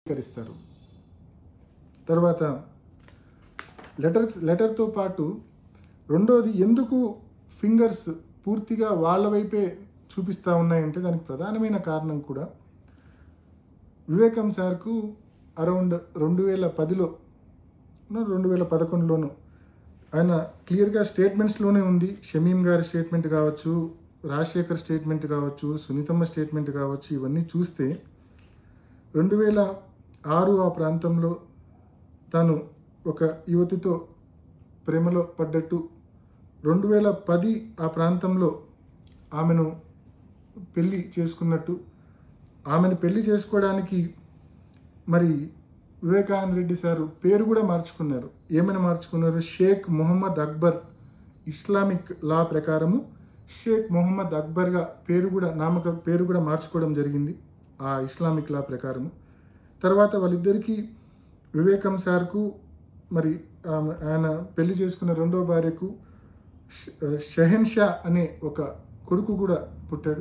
స్వీకరిస్తారు తర్వాత లెటర్ లెటర్తో పాటు రెండోది ఎందుకు ఫింగర్స్ పూర్తిగా వాళ్ళ వైపే చూపిస్తూ ఉన్నాయంటే దానికి ప్రధానమైన కారణం కూడా వివేకం సార్కు అరౌండ్ రెండు వేల పదిలో రెండు వేల పదకొండులోను ఆయన క్లియర్గా స్టేట్మెంట్స్లోనే ఉంది షమీం గారి స్టేట్మెంట్ కావచ్చు రాజశేఖర్ స్టేట్మెంట్ కావచ్చు సునీతమ్మ స్టేట్మెంట్ కావచ్చు ఇవన్నీ చూస్తే రెండు వేల ఆరు ఆ ప్రాంతంలో తాను ఒక యువతితో ప్రేమలో పడ్డట్టు రెండు వేల పది ఆ ప్రాంతంలో ఆమెను పెళ్ళి చేసుకున్నట్టు ఆమెను పెళ్లి చేసుకోవడానికి మరి వివేకానంద రెడ్డి సారు పేరు కూడా మార్చుకున్నారు ఏమని మార్చుకున్నారు షేక్ మొహమ్మద్ అక్బర్ ఇస్లామిక్ లా ప్రకారము షేక్ మొహమ్మద్ అక్బర్గా పేరు కూడా నామక పేరు కూడా మార్చుకోవడం జరిగింది ఆ ఇస్లామిక్ లా ప్రకారము తర్వాత వాళ్ళిద్దరికీ వివేకం సార్కు మరి ఆమె ఆయన పెళ్లి చేసుకున్న రెండో భార్యకు ష- షెహన్ షా అనే ఒక కొడుకు కూడా పుట్టాడు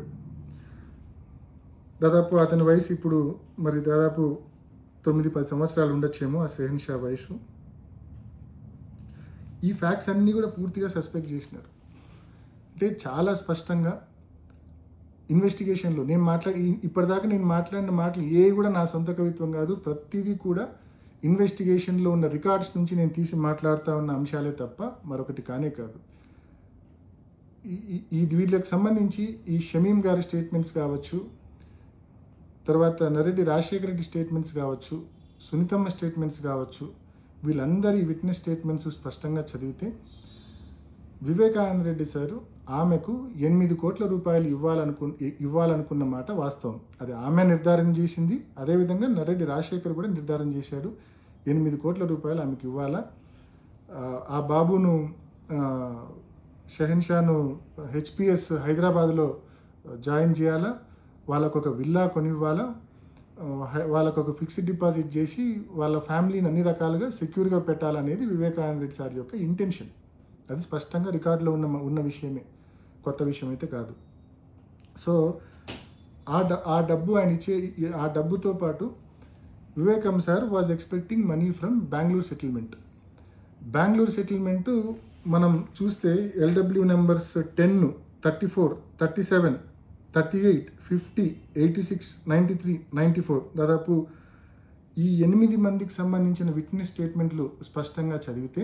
దాదాపు అతని వయసు ఇప్పుడు మరి దాదాపు తొమ్మిది పది సంవత్సరాలు ఉండొచ్చేమో ఆ షెహన్ షా వయసు ఈ ఫ్యాక్ట్స్ అన్నీ కూడా పూర్తిగా సస్పెక్ట్ చేసినారు అంటే చాలా స్పష్టంగా ఇన్వెస్టిగేషన్లో నేను మాట్లాడి ఈ- ఇప్పటిదాకా నేను మాట్లాడిన మాటలు ఏ కూడా నా సొంత కవిత్వం కాదు ప్రతిదీ కూడా ఇన్వెస్టిగేషన్లో ఉన్న రికార్డ్స్ నుంచి నేను తీసి మాట్లాడుతూ ఉన్న అంశాలే తప్ప మరొకటి కానే కాదు ఈ- ఈ- ఈ వీళ్ళకి సంబంధించి ఈ షమీం గారి స్టేట్మెంట్స్ కావచ్చు తర్వాత నరెడ్డి రాజశేఖర రెడ్డి స్టేట్మెంట్స్ కావచ్చు సునీతమ్మ స్టేట్మెంట్స్ కావచ్చు వీళ్ళందరి విట్నెస్ స్టేట్మెంట్స్ స్పష్టంగా చదివితే వివేకానంద రెడ్డి సారు ఆమెకు ఎనిమిది కోట్ల రూపాయలు ఇవ్వాలనుకు ఇవ్వాలనుకున్న మాట వాస్తవం అది ఆమె నిర్ధారణ చేసింది అదేవిధంగా నరెడ్డి రాజశేఖర్ కూడా నిర్ధారణ చేశాడు ఎనిమిది కోట్ల రూపాయలు ఆమెకు ఇవ్వాలా ఆ, ఆ బాబును ఆ, షెహన్షాను హెచ్పిఎస్ హైదరాబాద్లో జాయిన్ చేయాలా వాళ్ళకు ఒక విల్లా కొనివ్వాలా ఆ, హై- వాళ్ళకు ఒక ఫిక్స్డ్ డిపాజిట్ చేసి వాళ్ళ ఫ్యామిలీని అన్ని రకాలుగా సెక్యూర్గా పెట్టాలనేది వివేకానంద రెడ్డి సార్ యొక్క ఇంటెన్షన్ అది స్పష్టంగా రికార్డులో ఉన్న ఉన్న విషయమే కొత్త విషయం అయితే కాదు సో ఆ డ ఆ డబ్బు ఆయన ఇచ్చే ఆ డబ్బుతో పాటు Vivekam sir was expecting money from Bengaluru settlement Bengaluru settlement మనం చూస్తే LW numbers ten thirty four thirty seven thirty eight fifty eighty six ninety three ninety four దాదాపు ఈ ఎనిమిది మందికి సంబంధించిన విట్నెస్ స్టేట్మెంట్లు స్పష్టంగా చదివితే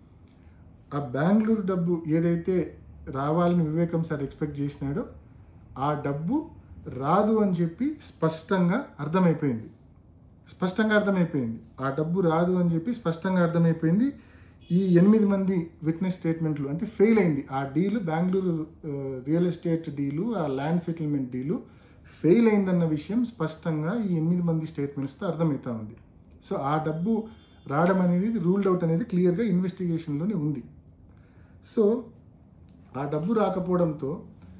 ఆ బెంగళూరు డబ్బు ఏదైతే రావాలని వివేకం సార్ ఎక్స్పెక్ట్ చేసినాడో ఆ డబ్బు రాదు అని చెప్పి స్పష్టంగా అర్థమైపోయింది స్పష్టంగా అర్థమైపోయింది ఆ డబ్బు రాదు అని చెప్పి స్పష్టంగా అర్థమైపోయింది ఈ ఎనిమిది మంది విట్నెస్ స్టేట్మెంట్లు అంటే ఫెయిల్ అయింది ఆ డీలు బెంగళూరు ఆ, రియల్ ఎస్టేట్ డీలు ఆ ల్యాండ్ సెటిల్మెంట్ డీలు ఫెయిల్ అయిందన్న విషయం స్పష్టంగా ఈ ఎనిమిది మంది స్టేట్మెంట్స్తో అర్థమవుతా ఉంది సో ఆ డబ్బు రావడం అనేది రూల్డ్ అవుట్ అనేది క్లియర్గా ఇన్వెస్టిగేషన్లోనే ఉంది సో ఆ డబ్బు రాకపోవడంతో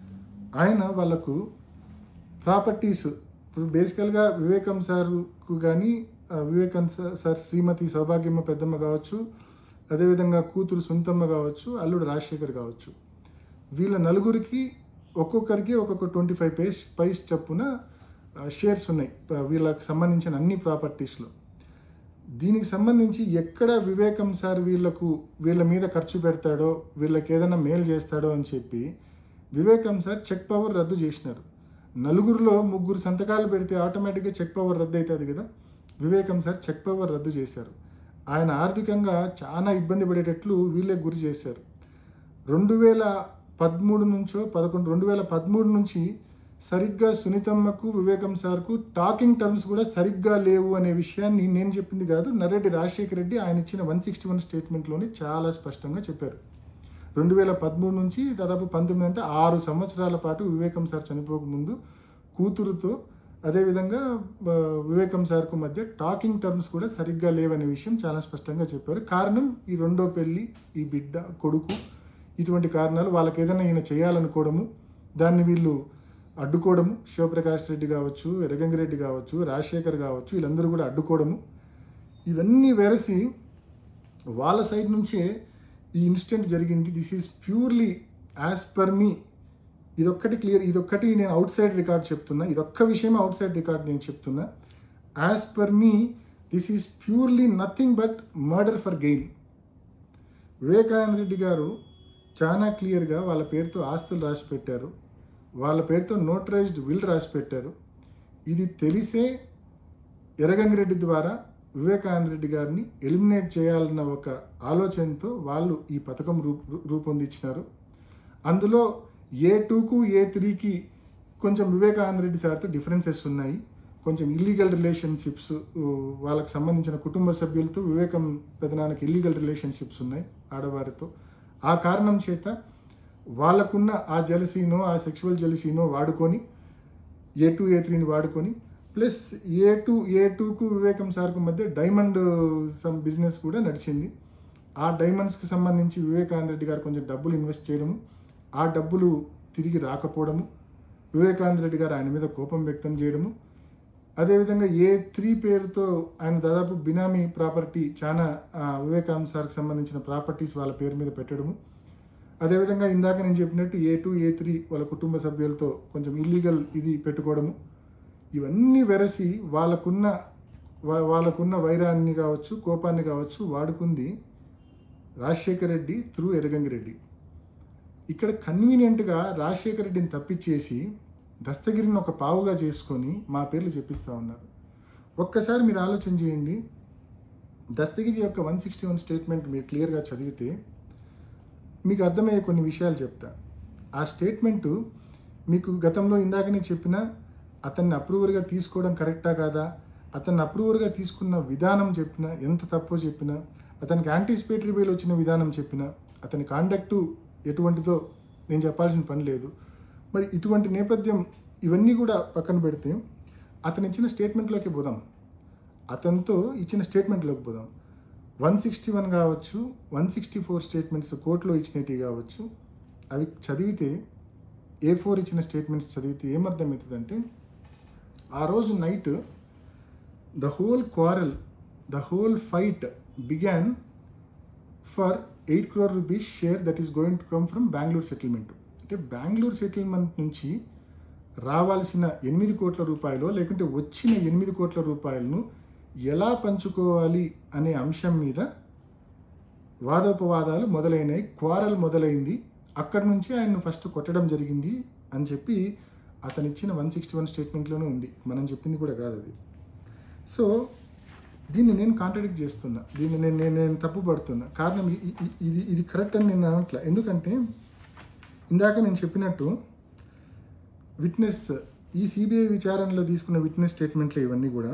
ఆయన వాళ్ళకు ప్రాపర్టీస్ ఇప్పుడు బేసికల్గా వివేకం సార్కు కానీ ఆ, వివేకం సార్ సార్ శ్రీమతి సౌభాగ్యమ్మ పెద్దమ్మ కావచ్చు అదేవిధంగా కూతురు సుంతమ్మ కావచ్చు అల్లుడు రాజశేఖర్ కావచ్చు వీళ్ళ నలుగురికి ఒక్కొక్కరికి ఒక్కొక్క ట్వంటీ ఫైవ్ పేస్ పైస్ చొప్పున ఆ, షేర్స్ ఉన్నాయి ఆ, వీళ్ళకి సంబంధించిన అన్ని ప్రాపర్టీస్లో దీనికి సంబంధించి ఎక్కడ వివేకం సార్ వీళ్ళకు వీళ్ళ మీద ఖర్చు పెడతాడో వీళ్ళకి ఏదైనా మేలు చేస్తాడో అని చెప్పి వివేకం సార్ చెక్ పవర్ రద్దు చేసినారు నలుగురిలో ముగ్గురు సంతకాలు పెడితే ఆటోమేటిక్గా చెక్ పవర్ రద్దు అవుతుంది కదా వివేకం సార్ చెక్ పవర్ రద్దు చేశారు ఆయన ఆర్థికంగా చాలా ఇబ్బంది పడేటట్లు వీళ్ళే గురి చేశారు రెండు వేల పదమూడు నుంచో పదకొండు రెండు వేల పదమూడు నుంచి సరిగ్గా సునీతమ్మకు వివేకం సార్కు టాకింగ్ టర్మ్స్ కూడా సరిగ్గా లేవు అనే విషయాన్ని నేను చెప్పింది కాదు నరెడ్డి రాజశేఖర రెడ్డి ఆయన ఇచ్చిన వన్ సిక్స్టీ వన్ స్టేట్మెంట్లోనే చాలా స్పష్టంగా చెప్పారు రెండు వేల పదమూడు నుంచి దాదాపు పంతొమ్మిది అంటే ఆరు సంవత్సరాల పాటు వివేకం సార్ చనిపోకముందు కూతురుతో అదేవిధంగా ఆ, వివేకం సార్కు మధ్య టాకింగ్ టర్మ్స్ కూడా సరిగ్గా లేవనే విషయం చాలా స్పష్టంగా చెప్పారు కారణం ఈ రెండో పెళ్ళి ఈ బిడ్డ కొడుకు ఇటువంటి కారణాలు వాళ్ళకి ఏదైనా ఈయన చేయాలనుకోవడము దాన్ని వీళ్ళు అడ్డుకోవడము శివప్రకాష్ రెడ్డి కావచ్చు ఎరగంగిరెడ్డి కావచ్చు రాజశేఖర్ కావచ్చు వీళ్ళందరూ కూడా అడ్డుకోవడము ఇవన్నీ వెరసి వాళ్ళ సైడ్ నుంచే ఈ ఇన్సిడెంట్ జరిగింది this is purely as per me ఇదొక్కటి క్లియర్ ఇదొక్కటి నేను అవుట్ సైడ్ రికార్డ్ చెప్తున్నా ఇదొక్క విషయం అవుట్ సైడ్ రికార్డ్ నేను చెప్తున్నా as per me this is purely nothing but murder for gain Vivekananda Reddy garu చాలా క్లియర్గా వాళ్ళ పేరుతో ఆస్తులు రాసి పెట్టారు వాళ్ళ పేరుతో నోటరైజ్డ్ విల్ రాసి పెట్టారు ఇది తెలిసే ఎర్రగంగిరెడ్డి ద్వారా వివేకానంద రెడ్డి గారిని ఎలిమినేట్ చేయాలన్న ఒక ఆలోచనతో వాళ్ళు ఈ పథకం రూప రూపొందించినారు అందులో ఏ టూకు ఏ త్రీకి కొంచెం వివేకానంద రెడ్డి సార్తో డిఫరెన్సెస్ ఉన్నాయి కొంచెం ఇల్లీగల్ రిలేషన్షిప్స్ వాళ్ళకి సంబంధించిన కుటుంబ సభ్యులతో వివేకం పెదనానికి ఇల్లీగల్ రిలేషన్షిప్స్ ఉన్నాయి ఆడవారితో ఆ కారణం చేత వాళ్ళకున్న ఆ జలసీనో ఆ సెక్షువల్ జలసీనో వాడుకొని ఏ టూ ఏ త్రీని వాడుకొని ప్లస్ ఏ టూ ఏ టూకు వివేకం సార్కు మధ్య డైమండ్ సమ్ బిజినెస్ కూడా నడిచింది ఆ డైమండ్స్కి సంబంధించి వివేకానంద రెడ్డి గారు కొంచెం డబ్బులు ఇన్వెస్ట్ చేయడము ఆ డబ్బులు తిరిగి రాకపోవడము వివేకానంద రెడ్డి గారు ఆయన మీద కోపం వ్యక్తం చేయడము అదేవిధంగా ఏ త్రీ పేరుతో ఆయన దాదాపు బినామీ ప్రాపర్టీ చాలా ఆ, వివేకానంద సార్కి సంబంధించిన ప్రాపర్టీస్ వాళ్ళ పేరు మీద పెట్టడము అదేవిధంగా ఇందాక నేను చెప్పినట్టు ఏ టూ ఏ త్రీ వాళ్ళ కుటుంబ సభ్యులతో కొంచెం ఇల్లీగల్ ఇది పెట్టుకోవడము ఇవన్నీ వెరసి వాళ్ళకున్న వా- వాళ్ళకున్న వైరాన్ని కావచ్చు కోపాన్ని కావచ్చు వాడుకుంది రాజశేఖర రెడ్డి త్రూ ఎరగంగిరెడ్డి ఇక్కడ కన్వీనియంట్గా రాజశేఖర రెడ్డిని తప్పించేసి దస్తగిరిని ఒక పావుగా చేసుకొని మా పేర్లు చెప్పిస్తూ ఉన్నారు ఒక్కసారి మీరు ఆలోచన చేయండి దస్తగిరి యొక్క వన్ సిక్స్టీ వన్ స్టేట్మెంట్ మీరు క్లియర్గా చదివితే మీకు అర్థమయ్యే కొన్ని విషయాలు చెప్తా ఆ స్టేట్మెంటు మీకు గతంలో ఇందాకనే చెప్పిన అతన్ని అప్రూవర్గా తీసుకోవడం కరెక్టా కాదా అతన్ని అప్రూవర్గా తీసుకున్న విధానం చెప్పిన ఎంత తప్పో చెప్పిన అతనికి యాంటిసిపేటరీ బెయిల్ వచ్చిన విధానం చెప్పిన అతని కాండక్టు ఎటువంటిదో నేను చెప్పాల్సిన పని లేదు మరి ఇటువంటి నేపథ్యం ఇవన్నీ కూడా పక్కన పెడితే అతను ఇచ్చిన స్టేట్మెంట్లోకి పోదాం అతనితో ఇచ్చిన స్టేట్మెంట్లోకి పోదాం వన్ సిక్స్టీ వన్ కావచ్చు వన్ సిక్స్టీ ఫోర్ స్టేట్మెంట్స్ కోర్టులో ఇచ్చినవి కావచ్చు అవి చదివితే ఏ ఫోర్ ఇచ్చిన స్టేట్మెంట్స్ చదివితే ఏమర్థమవుతుందంటే ఆ రోజు night the whole quarrel the whole fight began for eight crore rupees share that is going to come from Bengaluru settlement అంటే బెంగళూరు సెటిల్మెంట్ నుంచి రావాల్సిన ఎనిమిది కోట్ల రూపాయలు లేకుంటే వచ్చిన ఎనిమిది కోట్ల రూపాయలను ఎలా పంచుకోవాలి అనే అంశం మీద వాదోపవాదాలు మొదలైనాయి క్వారల్ మొదలైంది అక్కడి నుంచి ఆయన్ను ఫస్ట్ కొట్టడం జరిగింది అని చెప్పి అతను ఇచ్చిన వన్ సిక్స్టీ వన్ స్టేట్మెంట్లోనే ఉంది మనం చెప్పింది కూడా కాదు అది సో దీన్ని నేను కాంట్రడిక్ట్ చేస్తున్నా దీన్ని నేను నేను నేను తప్పు పడుతున్నా కారణం ఇ- ఇ- ఇది ఇది కరెక్ట్ అని నేను అనట్లే ఎందుకంటే ఇందాక నేను చెప్పినట్టు విట్నెస్ ఈ సిబిఐ విచారణలో తీసుకున్న విట్నెస్ స్టేట్మెంట్లు ఇవన్నీ కూడా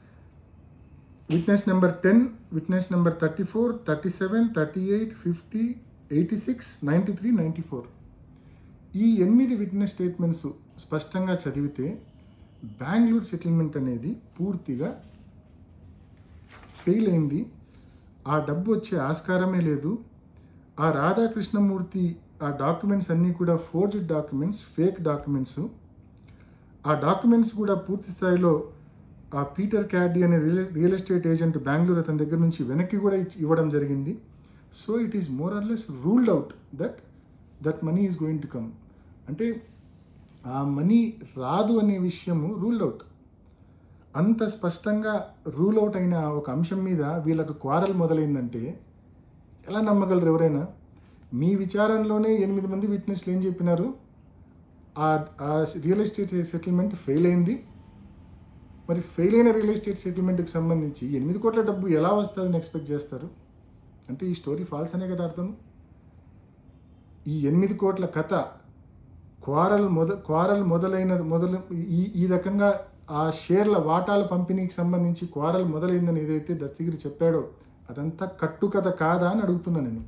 witness number ten witness number thirty four thirty seven thirty eight fifty eighty six ninety three ninety four ఈ ఎనిమిది విట్నెస్ స్టేట్మెంట్స్ స్పష్టంగా చదివితే బెంగళూరు సెటిల్మెంట్ అనేది పూర్తిగా ఫెయిల్ అయింది ఆ డబ్బు వచ్చే ఆస్కారమే లేదు ఆ రాధాకృష్ణమూర్తి ఆ డాక్యుమెంట్స్ అన్నీ కూడా ఫోర్జ్డ్ డాక్యుమెంట్స్ ఫేక్ డాక్యుమెంట్స్ ఆ డాక్యుమెంట్స్ కూడా పూర్తి స్థాయిలో ఆ పీటర్ క్యాడీ అనే real real estate agent Bengaluru అతని దగ్గర నుంచి వెనక్కి కూడా ఇచ్చి- ఇవ్వడం జరిగింది so it is more or less ruled out that that money is going to come అంటే ఆ మనీ రాదు అనే విషయము రూల్డ్ అవుట్ అంత స్పష్టంగా రూల్ అవుట్ అయిన ఒక అంశం మీద వీళ్ళకు క్వారల్ మొదలైందంటే ఎలా నమ్మగలరు ఎవరైనా మీ విచారణలోనే ఎనిమిది మంది విట్నెస్లు ఏం చెప్పినారు ఆ ఆ రియల్ ఎస్టేట్ సెటిల్మెంట్ ఫెయిల్ అయింది మరి ఫెయిల్ అయిన రియల్ ఎస్టేట్ సెటిల్మెంట్కి సంబంధించి ఎనిమిది కోట్ల డబ్బు ఎలా వస్తుందని ఎక్స్పెక్ట్ చేస్తారు అంటే ఈ స్టోరీ ఫాల్స్ అనే కదా అర్థం ఈ ఎనిమిది కోట్ల కథ క్వారల్ మొద క్వారల్ మొదలైన మొదలు ఈ ఈ రకంగా ఆ షేర్ల వాటాల పంపిణీకి సంబంధించి క్వారల్ మొదలైందని ఏదైతే దస్తగిరి చెప్పాడో అదంతా కట్టు కథ కాదా అని అడుగుతున్నా నేను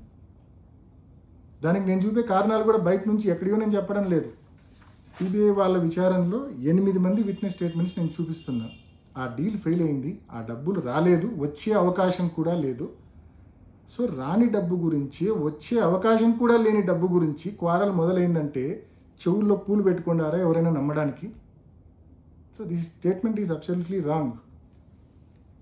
దానికి నేను చూపే కారణాలు కూడా బయట నుంచి ఎక్కడియో నేను చెప్పడం లేదు సిబిఐ వాళ్ళ విచారణలో ఎనిమిది మంది విట్నెస్ స్టేట్మెంట్స్ నేను చూపిస్తున్నా ఆ డీల్ ఫెయిల్ అయింది ఆ డబ్బులు రాలేదు వచ్చే అవకాశం కూడా లేదు సో రాని డబ్బు గురించి వచ్చే అవకాశం కూడా లేని డబ్బు గురించి క్వారల్ మొదలైందంటే చెవుల్లో పూలు పెట్టుకున్నారా ఎవరైనా నమ్మడానికి so this statement is absolutely wrong